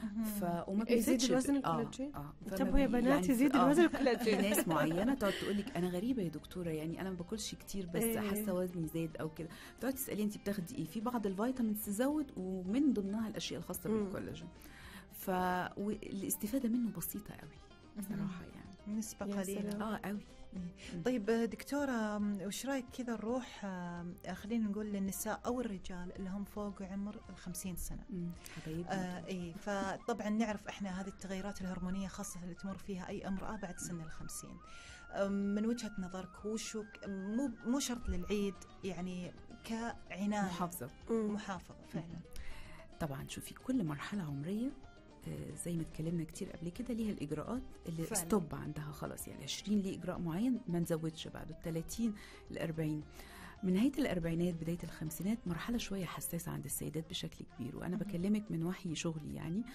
ف وما يزيد بيزيدش الوزن ب- آه، الكولاجين؟ اه انتبهوا يا فما بي- بنات يعني يزيد آه. الوزن في الكولاجين ناس معينه تقعد تقول لك انا غريبه يا دكتوره يعني انا ما باكلش كتير بس إيه. حاسه وزني زاد او كده تقعدي تسالي انت بتاخدي ايه في بعض الفيتامينز تزود ومن ضمنها الاشياء الخاصه مم. بالكولاجين ف والاستفاده منه بسيطه قوي بصراحه يعني نسبة يا قليلة سلام. اه قوي طيب دكتورة وش رايك كذا نروح آه، خلينا نقول للنساء أو الرجال اللي هم فوق عمر الخمسين سنة مم. حبايبنا آه اي فطبعا نعرف احنا هذه التغيرات الهرمونيه خاصه اللي تمر فيها اي امراه بعد سن الخمسين أم، من وجهه نظرك وشو ك- مو مو شرط للعيد يعني كعنايه محافظه مم. محافظه فعلا طبعا شوفي كل مرحله عمريه آه، زي ما اتكلمنا كتير قبل كده ليها الاجراءات اللي فعلا. ستوب عندها خلاص يعني 20 ليه اجراء معين ما نزودش بعده 30 ل 40 من نهايه الاربعينات بدايه الخمسينات مرحله شويه حساسه عند السيدات بشكل كبير وانا مهم. بكلمك من وحي شغلي يعني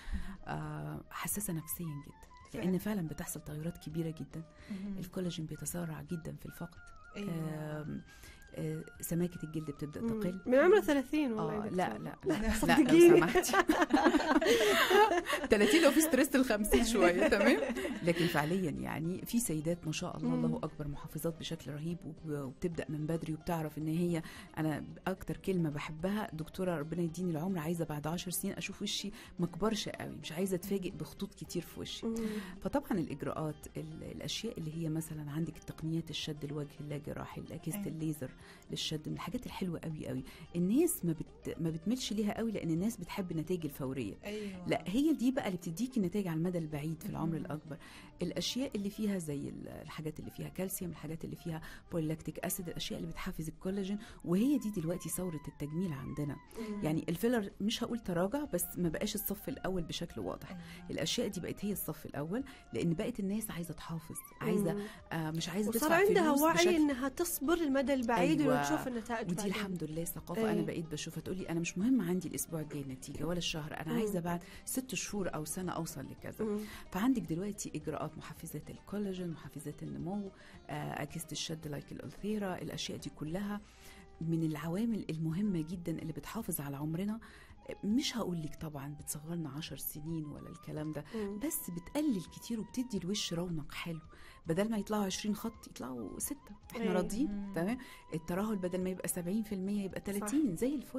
آه، حساسه نفسيا جدا لان فعلا. فعلا بتحصل تغيرات كبيره جدا مهم. الكولاجين بيتسارع جدا في الفقد أيوة. آم، آه، سماكه الجلد بتبدا مم. تقل من عمر 30 والله اه يا لا دكتورة. لا لا لا صدقيني. لو سمحتي 30 لو في ستريس ال 50 شويه تمام لكن فعليا يعني في سيدات ما شاء الله مم. الله اكبر محافظات بشكل رهيب وب- وبتبدا من بدري وبتعرف ان هي انا اكتر كلمه بحبها دكتوره ربنا يديني العمر عايزه بعد 10 سنين اشوف وشي ما كبرش قوي مش عايزه اتفاجئ بخطوط كتير في وشي مم. فطبعا الاجراءات ال- الاشياء اللي هي مثلا عندك التقنيات الشد الوجه اللاجراحي اجهزه أيوة. الليزر للشد من الحاجات الحلوه قوي قوي الناس ما بت ما بتملش ليها قوي لان الناس بتحب النتائج الفوريه ايوه لا هي دي بقى اللي بتديكي النتائج على المدى البعيد في العمر مم. الاكبر الاشياء اللي فيها زي ال- الحاجات اللي فيها كالسيوم الحاجات اللي فيها بوليلاكتيك اسيد الاشياء اللي بتحفز الكولاجين وهي دي دلوقتي ثوره التجميل عندنا مم. يعني الفيلر مش هقول تراجع بس ما بقاش الصف الاول بشكل واضح أيوة. الاشياء دي بقت هي الصف الاول لان بقت الناس عايزه تحافظ عايزه مم. آه مش عايزه وصار تدفع عندها فلوس وعي بشكل انها تصبر المدى البعيد أيوة. وتشوف النتائج ودي بعدين. الحمد لله ثقافه أي. انا بقيت بشوفها تقولي انا مش مهم عندي الاسبوع الجاي النتيجه ولا الشهر انا مم. عايزه بعد ست شهور او سنه اوصل لكذا مم. فعندك دلوقتي اجراءات محفزات الكولاجين محفزات النمو آه، اجهزه الشد لايك الاوثيرا الاشياء دي كلها من العوامل المهمه جدا اللي بتحافظ على عمرنا مش هقول لك طبعا بتصغرنا عشر سنين ولا الكلام ده مم. بس بتقلل كتير وبتدي الوش رونق حلو بدل ما يطلعوا 20 خط يطلعوا ستة احنا أي. راضيين مم. تمام الترهل بدل ما يبقى 70% يبقى 30 زي الفل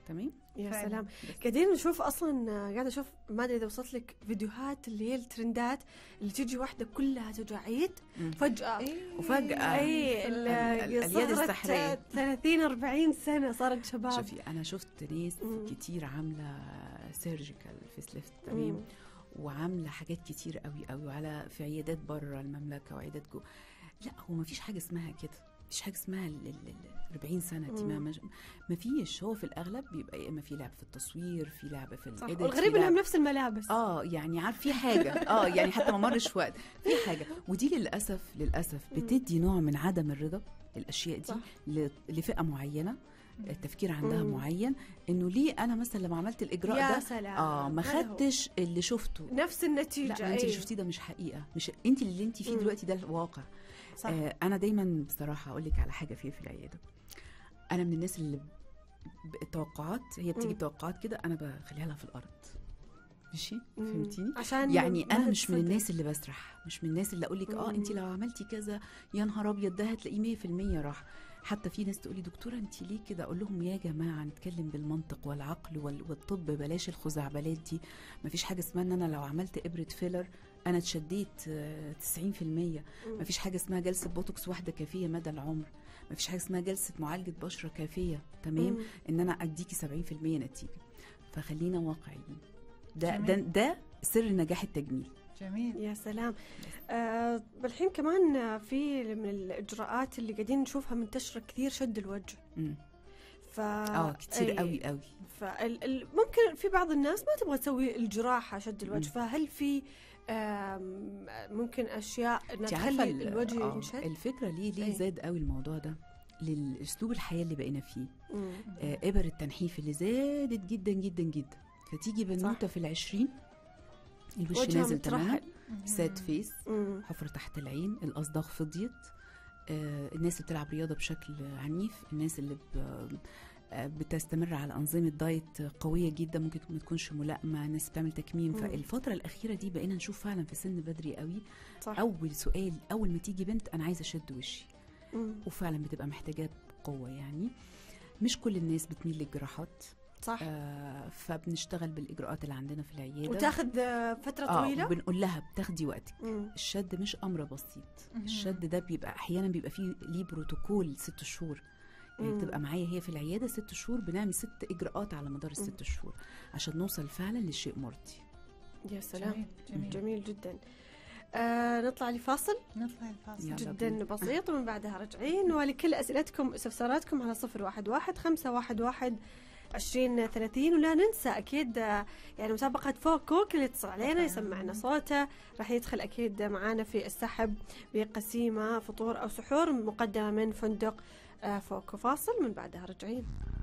تمام يا فعلاً. سلام قاعدين نشوف اصلا آه، قاعده اشوف ما ادري اذا وصلت لك فيديوهات اللي هي الترندات اللي تجي واحده كلها تجاعيد مم. فجاه وفجأة اي ال- ال- اليد السحرية. 30 40 سنه صارت شباب شوفي انا شفت ناس مم. كتير عامله سيرجيكال فيس ليفت مم. تمام وعامله حاجات كتير قوي قوي وعلى في عيادات بره المملكه وعيادات جوه لا هو ما فيش حاجه اسمها كده مفيش حاجه اسمها ال ال- ال 40 سنه دي ما مم. مش- ما فيش هو في الاغلب بيبقى يا اما في لعب في التصوير في لعب في صح الإيديت، والغريب في لعب- انهم نفس الملابس اه يعني عارف في حاجه اه يعني حتى ما مرش وقت في حاجه ودي للاسف للاسف مم. بتدي نوع من عدم الرضا الاشياء دي صح. ل- لفئه معينه التفكير عندها مم. معين انه ليه انا مثلا لما عملت الاجراء يا ده سلام اه ما هذا هو. خدتش اللي شفته نفس لا النتيجه ما انت اللي أي. شفتيه ده مش حقيقه مش انت اللي انت فيه مم. دلوقتي ده الواقع صح آه انا دايما بصراحه اقول لك على حاجه فيه في العياده انا من الناس اللي ب- التوقعات هي بتيجي مم. بتوقعات كده انا بخليها لها في الارض ماشي مم. فهمتيني عشان يعني ما انا مش من تتصدق. الناس اللي بسرح مش من الناس اللي اقول لك اه مم. انت لو عملتي كذا يا نهار ابيض ده هتلاقيه 100% راح حتى في ناس تقولي دكتوره انت ليه كده اقول لهم يا جماعه نتكلم بالمنطق والعقل وال- والطب بلاش الخزعبلات دي مفيش حاجه اسمها ان انا لو عملت ابره فيلر انا اتشديت آه، 90% مم. مفيش حاجه اسمها جلسه بوتوكس واحده كافيه مدى العمر مفيش حاجه اسمها جلسه معالجه بشره كافيه تمام مم. ان انا اديكي 70% نتيجه فخلينا واقعيين ده ده جميل. ده سر نجاح التجميل جميل يا سلام آه بالحين كمان آه، في من الاجراءات اللي قاعدين نشوفها منتشره كثير شد الوجه مم. ف اه كتير أي. قوي قوي فال... ال... ممكن في بعض الناس ما تبغى تسوي الجراحه شد الوجه مم. فهل في آم، ممكن اشياء انها انت عارفه تخلي ال- الوجه آه، ينشد الفكره ليه ليه أي. زاد قوي الموضوع ده للاسلوب الحياه اللي بقينا فيه مم. آه ابر التنحيف اللي زادت جدا جدا جدا فتيجي بنوته في العشرين الوش وجهها نازل تماما مترحل ساد فيس مم. حفرة تحت العين الأصداغ فضيت آه، الناس اللي بتلعب رياضة بشكل عنيف الناس اللي ب- آه، بتستمر على أنظمة دايت قوية جدا ممكن ما تكونش ملائمة الناس بتعمل تكميم مم. فالفترة الأخيرة دي بقينا نشوف فعلا في سن بدري قوي صح أول سؤال أول ما تيجي بنت أنا عايزة أشد وشي مم. وفعلا بتبقى محتاجة قوة يعني مش كل الناس بتميل للجراحات صح آه فبنشتغل بالإجراءات اللي عندنا في العيادة وتاخذ آه، فتره اه طويله وبنقول لها بتاخدي وقتك مم. الشد مش امر بسيط مهم. الشد ده بيبقى احيانا بيبقى فيه ليه بروتوكول ست شهور يعني مم. بتبقى معايا هي في العياده ست شهور بنعمل ست اجراءات على مدار مم. الست شهور عشان نوصل فعلا لشيء مرضي يا سلام جميل جميل جميل جدا آه نطلع لفاصل نطلع الفاصل يلا جدا بينا. بسيط ومن بعدها راجعين ولكل أسئلتكم واستفساراتكم على صفر واحد واحد خمسة واحد واحد عشرين ثلاثين ولا ننسى أكيد آه، يعني مسابقة فوكوك اللي يتصل علينا يسمعنا صوته راح يدخل أكيد معانا في السحب بقسيمة فطور أو سحور مقدمة من فندق آه، فوكو فاصل من بعدها راجعين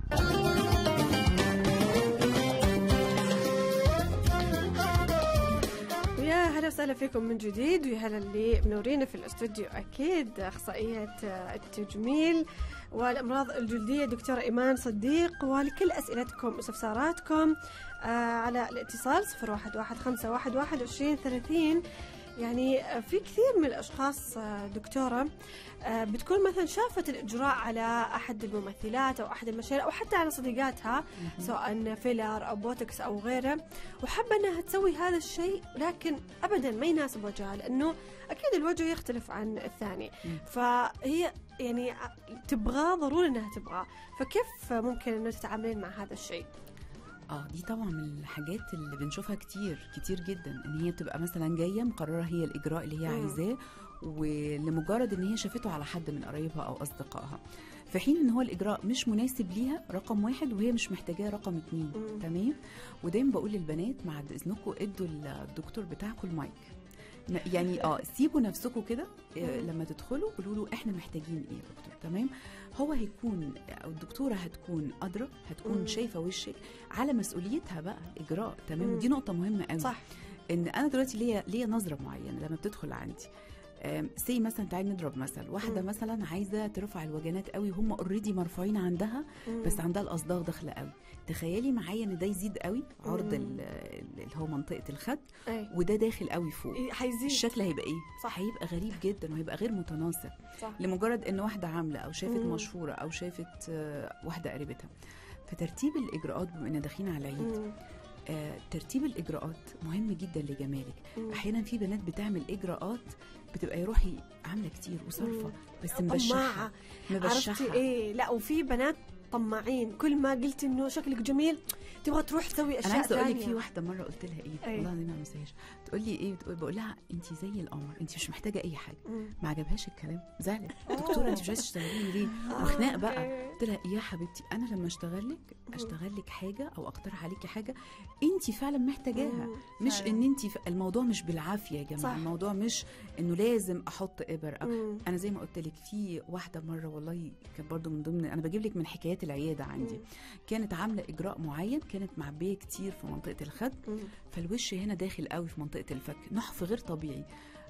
ويا هلا وسهلا فيكم من جديد ويا هلا اللي منورينا في الاستوديو اكيد اخصائيه آه، التجميل والامراض الجلديه دكتوره ايمان صديق ولكل اسئلتكم واستفساراتكم آه، على الاتصال 011511 2030 يعني آه، في كثير من الاشخاص آه، دكتوره آه، بتكون مثلا شافت الاجراء على احد الممثلات او احد المشاهير او حتى على صديقاتها سواء فيلر او بوتوكس او غيره وحابه انها تسوي هذا الشيء لكن ابدا ما يناسب وجهها لانه اكيد الوجه يختلف عن الثاني مم. فهي يعني تبغاه ضروري انها تبغاه فكيف ممكن انه تتعاملين مع هذا الشيء اه دي طبعا من الحاجات اللي بنشوفها كتير كتير جدا ان هي بتبقى مثلا جايه مقرره هي الاجراء اللي هي مم. عايزاه ولمجرد ان هي شافته على حد من قرايبها او اصدقائها في حين ان هو الاجراء مش مناسب ليها رقم واحد وهي مش محتاجاه رقم اتنين مم. تمام ودايما بقول للبنات مع اذنكم ادوا الدكتور بتاعكم المايك ن- يعني اه سيبوا نفسكم كده آه، مم. لما تدخلوا قولوا له احنا محتاجين ايه يا دكتور تمام هو هيكون او الدكتوره هتكون قادره هتكون مم. شايفه وشك على مسؤوليتها بقى اجراء تمام مم. ودي نقطه مهمه قوي صح ان انا دلوقتي ليا ليا نظره معينه لما بتدخل عندي سي مثلا تعالي نضرب مثل واحده مم. مثلا عايزه ترفع الوجنات قوي هم اوريدي مرفوعين عندها مم. بس عندها الاصداغ داخله قوي تخيلي معايا ان ده يزيد قوي عرض مم. ال- ال- اللي هو منطقه الخد أي. وده داخل قوي فوق إيه، حيزيد الشكل هيبقى ايه صح. هيبقى غريب جدا وهيبقى غير متناسق صح لمجرد ان واحده عامله او شافت مم. مشهوره او شافت آه، واحده قريبتها فترتيب الاجراءات بما اننا داخلين على العيد مم. آه ترتيب الاجراءات مهم جدا لجمالك مم. احيانا في بنات بتعمل اجراءات بتبقى يا روحي عامله كتير وصارفه مم. بس مبشحه طماعة مبشحه عرفتي ايه لا وفي بنات طماعين كل ما قلت انه شكلك جميل تبغى تروح تسوي انا اشياء عايزه اقول لك ثانية. في واحده مره قلت لها ايه أي. والله العظيم ما انساهاش تقول لي ايه بتقول بقول لها انت زي القمر انت مش محتاجه اي حاجه مم. ما عجبهاش الكلام زعلت أوه. دكتوره انت مش عايزه تشتغلي لي ليه آه، وخناق بقى أوكي. قلت لها يا حبيبتي انا لما اشتغل لك اشتغل لك حاجه او اقترح عليكي حاجه انت فعلا محتاجاها مم. مش فعلاً. ان انت ف... الموضوع مش بالعافيه يا جماعه صح. الموضوع مش انه لازم احط ابر أو مم. انا زي ما قلت لك في واحده مره والله كانت برضو من ضمن انا بجيب لك من حكايات العياده عندي مم. كانت عامله اجراء معين كانت معبيه كتير في منطقه الخد مم. فالوش هنا داخل قوي في منطقه الفك نحف غير طبيعي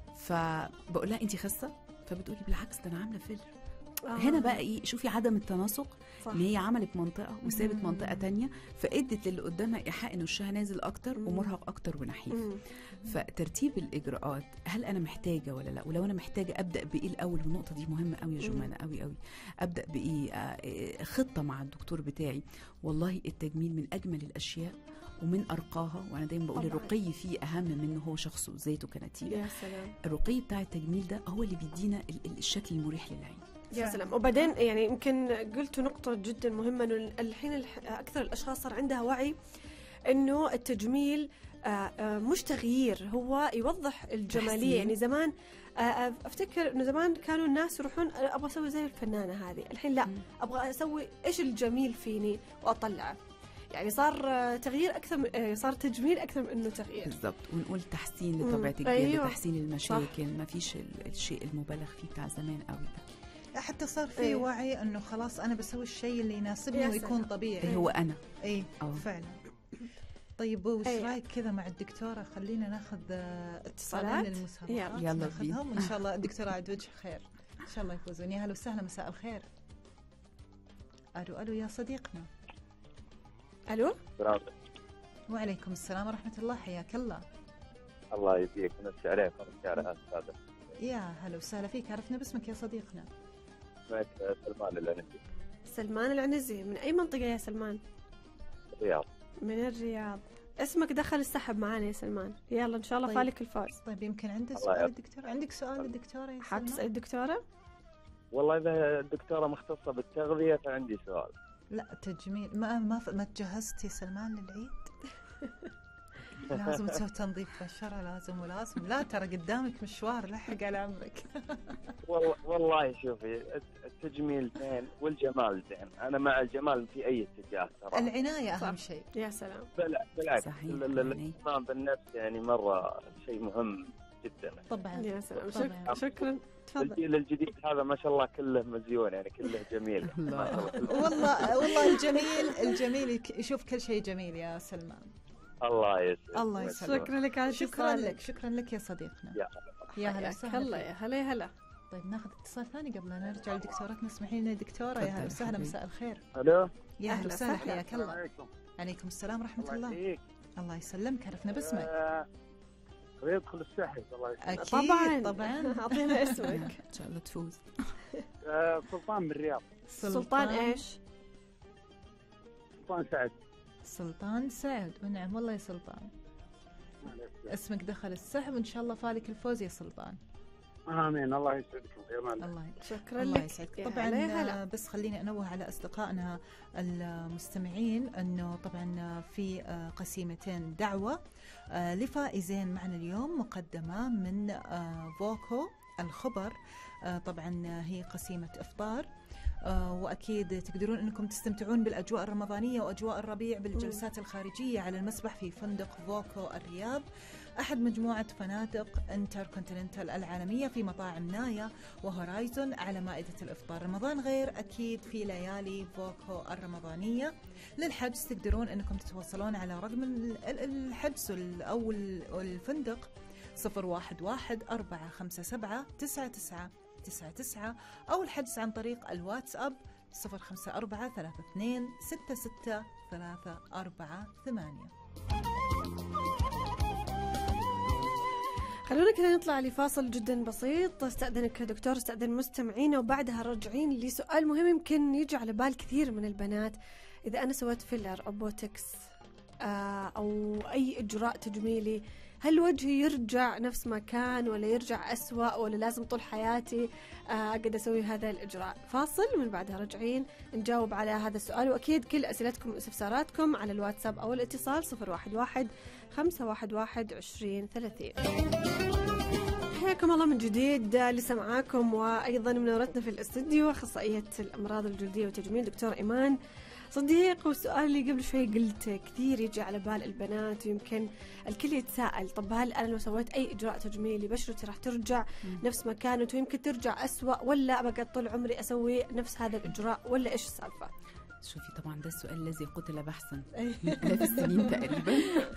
فبقول لها انت خاسه فبتقولي بالعكس ده انا عامله فيلر آه. هنا بقى ايه شوفي عدم التناسق صح. ان هي عملت منطقه وسابت مم. منطقه تانية فادت للي قدامها ايحاء ان وشها نازل اكتر مم. ومرهق اكتر ونحيف مم. فترتيب الاجراءات هل انا محتاجه ولا لا ولو انا محتاجه ابدا بايه الاول والنقطه دي مهمه قوي يا مم. جمانه قوي قوي ابدا بايه آه، آه، خطه مع الدكتور بتاعي والله التجميل من اجمل الاشياء ومن ارقاها وانا دايما بقول طبعاً. الرقي فيه اهم منه هو شخصه ذاته كنتيجه يا سلام الرقي بتاع التجميل ده هو اللي بيدينا ال- ال- الشكل المريح للعين يا فعلاً. سلام وبعدين يعني يمكن قلتوا نقطة جدا مهمة انه الحين الح- اكثر الاشخاص صار عندها وعي انه التجميل آه، آه، مش تغيير هو يوضح الجمالية تحسين. يعني زمان آه، آه، افتكر انه زمان كانوا الناس يروحون آه، ابغى اسوي زي الفنانة هذه الحين لا مم. ابغى اسوي ايش الجميل فيني واطلعه يعني صار آه، تغيير اكثر من- آه، صار تجميل اكثر من انه تغيير بالظبط ونقول تحسين مم. لطبيعه الجلد أيوة. تحسين المشاكل ما فيش ال- الشيء المبالغ فيه بتاع زمان قوي ده حتى صار في إيه. وعي انه خلاص انا بسوي الشيء اللي يناسبني يا ويكون سلام. طبيعي اللي هو انا اي أو. فعلا طيب وش إيه. رايك كذا مع الدكتوره خلينا ناخذ آه، اتصالين اتصالات؟ للمسابقات يلا. يلا ناخذهم بينا. وان شاء الله الدكتوره عاد وجه خير ان شاء الله يفوزون يا هلا وسهلا مساء الخير الو الو يا صديقنا الو السلام وعليكم السلام ورحمه الله حياك الله الله يبيك نمسي عليكم ونمسي على السادة يا هلا وسهلا فيك عرفنا باسمك يا صديقنا سمعت سلمان العنبي سلمان العنزي من اي منطقة يا سلمان الرياض من الرياض اسمك دخل السحب معانا يا سلمان يلا ان شاء الله طيب. فالك الفوز طيب يمكن عنده الله سؤال يعافيك. الدكتور عندك سؤال للدكتوره يا حاب تسأل سلمان الدكتورة؟ والله إذا الدكتورة مختصة بالتغذية فعندي سؤال لا تجميل ما ما ما تجهزت يا سلمان للعيد لازم تسوي تنظيف بشرة لازم ولازم لا ترى قدامك مشوار لحق على عمرك والله, والله شوفي التجميل زين والجمال زين أنا مع الجمال في أي اتجاه ترى العناية أهم صح. شيء يا سلام بل- بالعكس صحيح، ال- ال- يعني. الاهتمام بالنفس يعني مرة شيء مهم جدا طبعا يا سلام طبعاً. شك... شكرا تفضل الجيل الجديد هذا ما شاء الله كله مزيون يعني كله جميل الله. ما شاء الله كله والله والله الجميل الجميل يك- يشوف كل شيء جميل يا سلمان الله يسعدك الله يسعدك. شكرا لك على شكرا اتصالك. لك شكرا لك يا صديقنا يا يا هلا حياك وسهلا الله فيك. يا هلا يا هلا طيب ناخذ اتصال ثاني قبل لا نرجع لدكتورتنا اسمحي لنا دكتوره يا هلا تفضل وسهلا حبيبي. مساء الخير ألو يا أهلا اهلا وسهلا وسهلا. حياك السلام الله عليكم عليكم السلام ورحمه الله الله يحييك الله يسلمك عرفنا باسمك آه، يدخل السحر الله يسلمك اكيد طبعا طبعا اعطينا اسمك ان شاء الله تفوز آه، سلطان من الرياض سلطان ايش؟ سلطان سعد سلطان سعد ونعم والله يا سلطان اسمك دخل السحب وان شاء الله فالك الفوز يا سلطان امين الله يسعدكم يا مان الله شكرا الله لك يسعدك يا طبعا هلا يا هلا آه، بس خليني انوه على اصدقائنا المستمعين انه طبعا آه، في آه، قسيمتين دعوه آه، لفائزين معنا اليوم مقدمه من آه، فوكو الخبر آه، طبعا آه، هي قسيمه افطار آه، واكيد تقدرون انكم تستمتعون بالاجواء الرمضانيه واجواء الربيع بالجلسات الخارجيه على المسبح في فندق فوكو الرياض احد مجموعه فنادق انتر كونتيننتال العالميه في مطاعم نايا وهورايزون على مائدة الإفطار رمضان غير أكيد في ليالي فوكو الرمضانية للحجز تقدرون أنكم تتواصلون على رقم ال- ال- الحجز ال- أو ال- الفندق صفر واحد واحد أربعة خمسة سبعة تسعة تسعة تسعة تسعة أو الحجز عن طريق الواتساب صفر خمسة أربعة ثلاثة اثنين ستة ستة ثلاثة أربعة ثمانية خلونا كذا نطلع لفاصل جدا بسيط استأذنك يا دكتور استأذن مستمعينا وبعدها راجعين لسؤال مهم يمكن يجي على بال كثير من البنات اذا انا سويت فيلر او بوتكس آه، او اي اجراء تجميلي هل وجهي يرجع نفس ما كان ولا يرجع أسوأ ولا لازم طول حياتي آه، أقعد أسوي هذا الإجراء فاصل من بعدها راجعين نجاوب على هذا السؤال وأكيد كل أسئلتكم واستفساراتكم على الواتساب أو الاتصال 011 511 20 30 حياكم الله من جديد لسه معاكم وايضا منورتنا في الاستديو اخصائيه الامراض الجلديه والتجميل دكتور ايمان صديق والسؤال اللي قبل شوي قلته كثير يجي على بال البنات ويمكن الكل يتساءل طب هل انا لو سويت اي اجراء تجميلي بشرتي راح ترجع نفس ما كانت ويمكن ترجع أسوأ ولا بقعد طول عمري اسوي نفس هذا الاجراء ولا ايش السالفه؟ شوفي طبعا ده السؤال الذي قتل بحثا أي. من الاف السنين تقريبا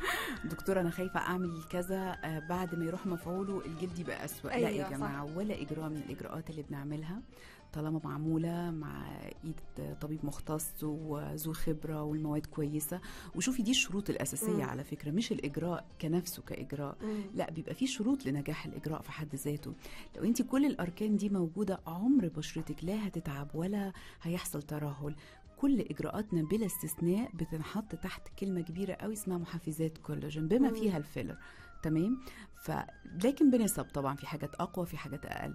دكتوره انا خايفه اعمل كذا آه، بعد ما يروح مفعوله الجلد يبقى اسوء لا أيوة، يا صح. جماعه ولا اجراء من الاجراءات اللي بنعملها طالما معموله مع ايد طبيب مختص وذو خبره والمواد كويسه وشوفي دي الشروط الاساسيه مم. على فكره مش الاجراء كنفسه كاجراء مم. لا بيبقى في شروط لنجاح الاجراء في حد ذاته لو انت كل الاركان دي موجوده عمر بشرتك لا هتتعب ولا هيحصل ترهل كل اجراءاتنا بلا استثناء بتنحط تحت كلمه كبيره قوي اسمها محفزات كولاجين بما مم. فيها الفيلر تمام ف لكن بنسب طبعا في حاجات اقوى في حاجات اقل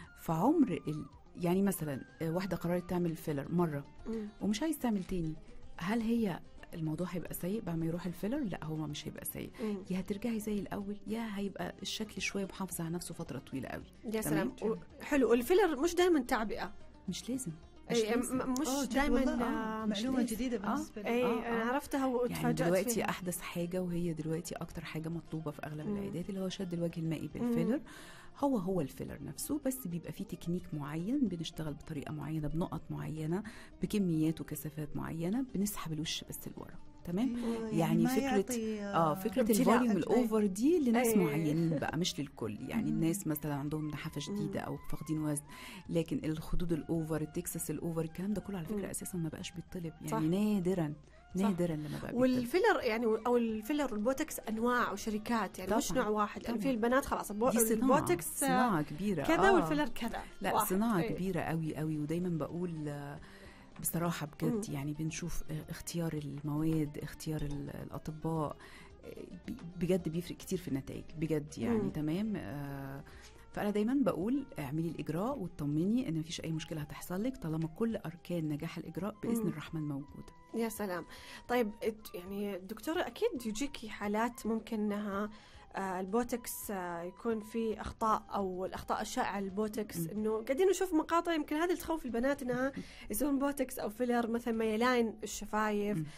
فعمر ال... يعني مثلا آه، واحده قررت تعمل فيلر مره مم. ومش عايز تعمل تاني هل هي الموضوع هيبقى سيء بعد ما يروح الفيلر لا هو مش هيبقى سيء مم. يا هترجعي زي الاول يا هيبقى الشكل شويه محافظ على نفسه فتره طويله قوي يا سلام تمام. و- حلو والفيلر مش دائما تعبئه مش لازم مش أي لازم. م- مش أوه، جد دائما والله، آه، مش معلومه لازم. جديده آه. بالنسبه لي اي آه، انا آه. عرفتها يعني وتفاجأت دلوقتي فيها. احدث حاجه وهي دلوقتي اكتر حاجه مطلوبه في اغلب مم. العيادات اللي هو شد الوجه المائي بالفيلر هو هو الفيلر نفسه بس بيبقى فيه تكنيك معين بنشتغل بطريقه معينه بنقط معينه بكميات وكثافات معينه بنسحب الوش بس لورا تمام آه، يعني ما فكرة- يعطي اه فكره ابتلاء. الفوليوم أي. الاوفر دي لناس أي. معينين بقى مش للكل يعني مم. الناس مثلا عندهم نحافه شديده او فاقدين وزن لكن الخدود الاوفر التكساس الاوفر الكلام ده كله على مم. فكره اساسا ما بقاش بيطلب يعني صح. نادرا صح. نادرا لما بقى بيطلب والفيلر يعني او الفيلر والبوتكس انواع وشركات يعني مش طبعاً. نوع واحد يعني طبعاً. في البنات خلاص البو- دي صناعة البوتكس آه، صناعة كبيرة كذا آه. والفيلر كذا لا واحد. صناعة إيه. كبيرة قوي قوي ودايما بقول آه، بصراحة بجد مم. يعني بنشوف آه، اختيار المواد اختيار ال- الأطباء آه، بي- بجد بيفرق كتير في النتائج بجد يعني مم. تمام آه، فأنا دايما بقول اعملي الإجراء وطمني إن مفيش أي مشكلة هتحصل لك طالما كل أركان نجاح الإجراء بإذن مم. الرحمن موجودة يا سلام طيب ات- يعني دكتورة أكيد يجيكي حالات ممكن أنها آه، البوتكس آه، يكون في أخطاء أو الأخطاء الشائعة للبوتكس مم. إنه قاعدين نشوف مقاطع يمكن هذه اللي تخوف البنات إنها يسوون بوتكس أو فيلر مثلا ميلان الشفايف مم.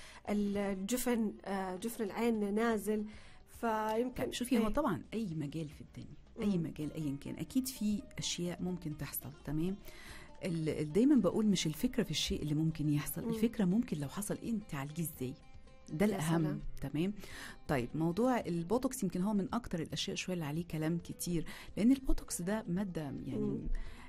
الجفن آه، جفن العين نازل فيمكن طيب شوفي هو إيه. طبعا اي مجال في الدنيا اي مم. مجال ايا كان اكيد في اشياء ممكن تحصل تمام ال- دايما بقول مش الفكره في الشيء اللي ممكن يحصل مم. الفكره ممكن لو حصل انت تعالجيه ازاي ده يا الاهم سلام. تمام طيب موضوع البوتوكس يمكن هو من اكتر الاشياء شويه اللي عليه كلام كتير لان البوتوكس ده ماده يعني مم.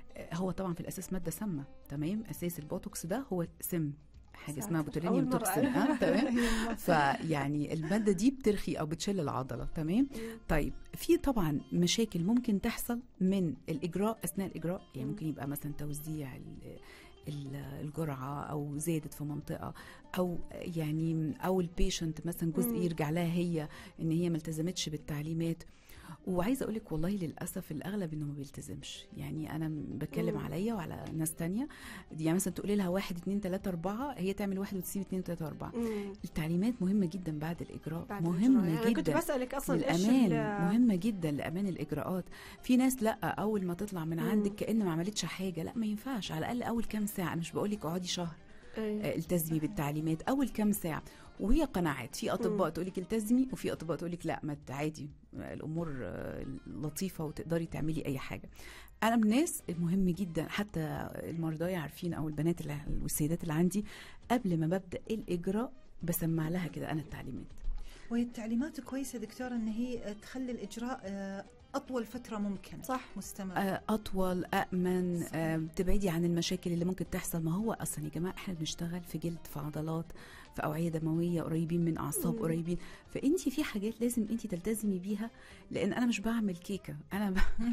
هو طبعا في الاساس ماده سامه تمام اساس البوتوكس ده هو سم حاجه ساتر. اسمها أول بوتولينيوم مرة توكسين أعرف. اه تمام فيعني الماده دي بترخي او بتشل العضله تمام طيب في طبعا مشاكل ممكن تحصل من الاجراء اثناء الاجراء يعني مم. ممكن يبقى مثلا توزيع ال- ال- الجرعه او زادت في منطقه او يعني او البيشنت مثلا جزء مم. يرجع لها هي ان هي ما التزمتش بالتعليمات وعايزه اقول لك والله للاسف الاغلب انه ما بيلتزمش يعني انا بتكلم مم. عليا وعلى ناس تانية يعني مثلا تقولي لها واحد اتنين تلاته اربعه هي تعمل واحد وتسيب اتنين تلاته اربعه مم. التعليمات مهمه جدا بعد الاجراء بعد مهمه الإجراء. يعني أنا كنت جدا بسألك أصلا إيش للامان ال- مهمه جدا لامان الاجراءات في ناس لا اول ما تطلع من مم. عندك كان ما عملتش حاجه لا ما ينفعش على الاقل اول كام ساعه أنا مش بقول لك اقعدي شهر إيه. آه، التزمي بالتعليمات اول كام ساعه وهي قناعات في اطباء مم. تقول لك التزمي وفي اطباء تقول لك لا ما ت- عادي آه، الامور آه، لطيفه وتقدري تعملي اي حاجه انا من الناس المهم جدا حتى المرضى عارفين او البنات اللي والسيدات اللي عندي قبل ما ببدا الاجراء بسمع لها كده انا التعليمات وهي التعليمات كويسه دكتوره ان هي تخلي الاجراء آه، اطول فتره ممكن صح مستمر آه، اطول امن آه، تبعدي عن المشاكل اللي ممكن تحصل ما هو اصلا يا جماعه احنا بنشتغل في جلد في عضلات في اوعيه دمويه قريبين من اعصاب مم. قريبين فانت في حاجات لازم انت تلتزمي بيها لان انا مش بعمل كيكه انا ب...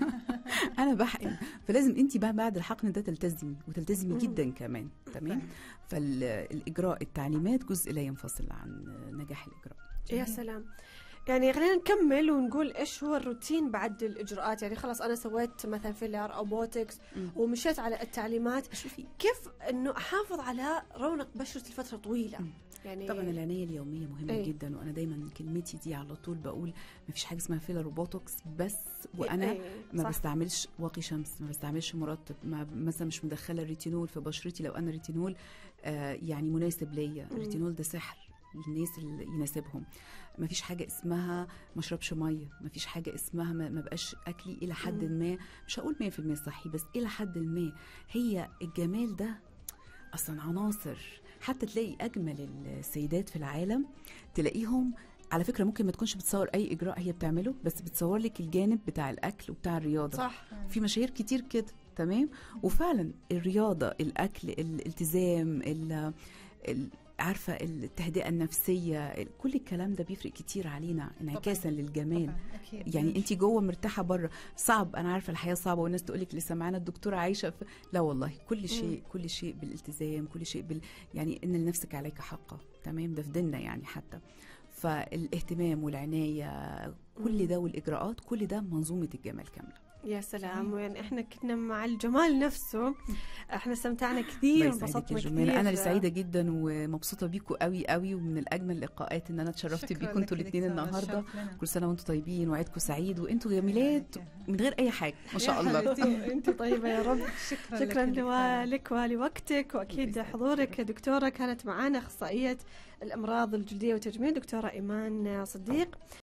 انا بحقن فلازم انت بقى بعد الحقن ده تلتزمي وتلتزمي مم. جدا كمان تمام فالاجراء التعليمات جزء لا ينفصل عن نجاح الاجراء يا جميل. سلام يعني خلينا نكمل ونقول ايش هو الروتين بعد الاجراءات يعني خلاص انا سويت مثلا فيلر او بوتوكس مم. ومشيت على التعليمات شوفي كيف انه احافظ على رونق بشرتي لفتره طويله مم. يعني طبعا العنايه اليوميه مهمه إيه. أي. جدا وانا دايما كلمتي دي على طول بقول ما فيش حاجه اسمها فيلر وبوتوكس بس وانا إيه، ما صح. بستعملش واقي شمس ما بستعملش مرطب ما مثلا مش مدخله الريتينول في بشرتي لو انا الريتينول آه يعني مناسب ليا مم. الريتينول ده سحر للناس اللي يناسبهم ما فيش حاجه اسمها ما اشربش ميه ما فيش حاجه اسمها ما ما بقاش اكلي الى حد مم. ما مش هقول 100% صحي بس الى حد ما هي الجمال ده اصلا عناصر حتى تلاقي اجمل السيدات في العالم تلاقيهم على فكره ممكن ما تكونش بتصور اي اجراء هي بتعمله بس بتصور لك الجانب بتاع الاكل وبتاع الرياضه صح في مشاهير كتير كده تمام وفعلا الرياضه الاكل الالتزام ال ال- عارفه التهدئه النفسيه ال- كل الكلام ده بيفرق كتير علينا انعكاسا للجمال طبعاً، اكيد يعني انت جوه مرتاحه بره صعب انا عارفه الحياه صعبه والناس تقول لك لسه معانا الدكتوره عايشه في... لا والله كل شيء كل شيء بالالتزام كل شيء بال يعني ان لنفسك عليك حقه تمام ده في ديننا يعني حتى فالاهتمام والعنايه مم. كل ده والاجراءات كل ده منظومه الجمال كامله يا سلام جميل. وين احنا كنا مع الجمال نفسه احنا استمتعنا كثير الله يسعدك وانبسطنا يا كثير جمال انا اللي سعيده جدا ومبسوطه بيكوا قوي قوي ومن الاجمل اللقاءات ان انا اتشرفت شكراً بيكم انتوا لك الاثنين دكتورة، النهارده الشرف لنا. كل سنه وانتم طيبين وعيدكم سعيد وانتوا جميلات من غير اي حاجه ما شاء الله انت طيبه يا رب شكرا شكرا لك يا دكتورة. لك ولوقتك واكيد يسعدك. حضورك دكتوره كانت معنا اخصائيه الامراض الجلديه والتجميل دكتوره ايمان صديق